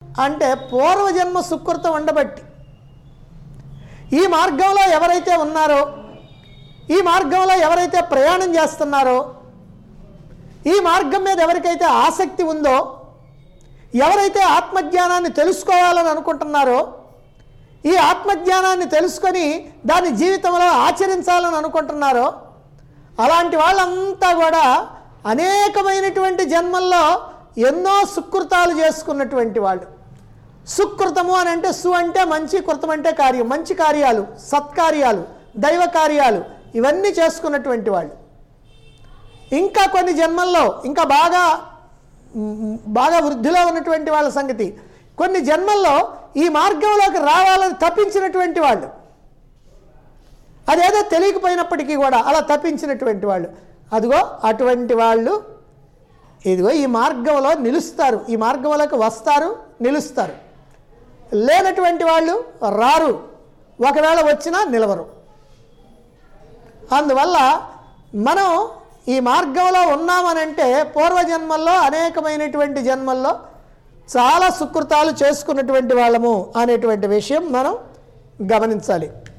అంటే పూర్వజన్మ సుకృతం ఉండబట్టి ఈ మార్గంలో ఎవరైతే ఉన్నారో ఈ మార్గంలో ఎవరైతే ప్రయాణం చేస్తున్నారో ఈ మార్గం మీద ఎవరికైతే ఆసక్తి ఉందో ఎవరైతే ఆత్మజ్ఞానాన్ని తెలుసుకోవాలని అనుకుంటున్నారో ఈ ఆత్మజ్ఞానాన్ని తెలుసుకొని దాన్ని జీవితంలో ఆచరించాలని అనుకుంటున్నారో అలాంటి వాళ్ళంతా కూడా అనేకమైనటువంటి జన్మల్లో ఎన్నో సుకృతాలు చేసుకున్నటువంటి వాళ్ళు సుకృతము అని అంటే సు అంటే మంచి కృతం అంటే కార్యం మంచి కార్యాలు సత్కార్యాలు దైవ కార్యాలు ఇవన్నీ చేసుకున్నటువంటి వాళ్ళు ఇంకా కొన్ని జన్మల్లో ఇంకా బాగా మ్, బాగా వృద్ధిలో ఉన్నటువంటి వాళ్ళ సంగతి కొన్ని జన్మల్లో ఈ మార్గంలోకి రావాలని తప్పించినటువంటి వాళ్ళు అదేదో తెలియకపోయినప్పటికీ కూడా అలా తప్పించినటువంటి వాళ్ళు అదిగో అటువంటి వాళ్ళు ఇదిగో ఈ మార్గంలో నిలుస్తారు ఈ మార్గంలోకి వస్తారు నిలుస్తారు లేనటువంటి వాళ్ళు రారు ఒకవేళ వచ్చినా నిలవరు అందువల్ల మనం ఈ మార్గంలో ఉన్నామనంటే పూర్వజన్మల్లో అనేకమైనటువంటి జన్మల్లో చాలా సుకృతాలు చేసుకున్నటువంటి వాళ్ళము అనేటువంటి విషయం మనం గమనించాలి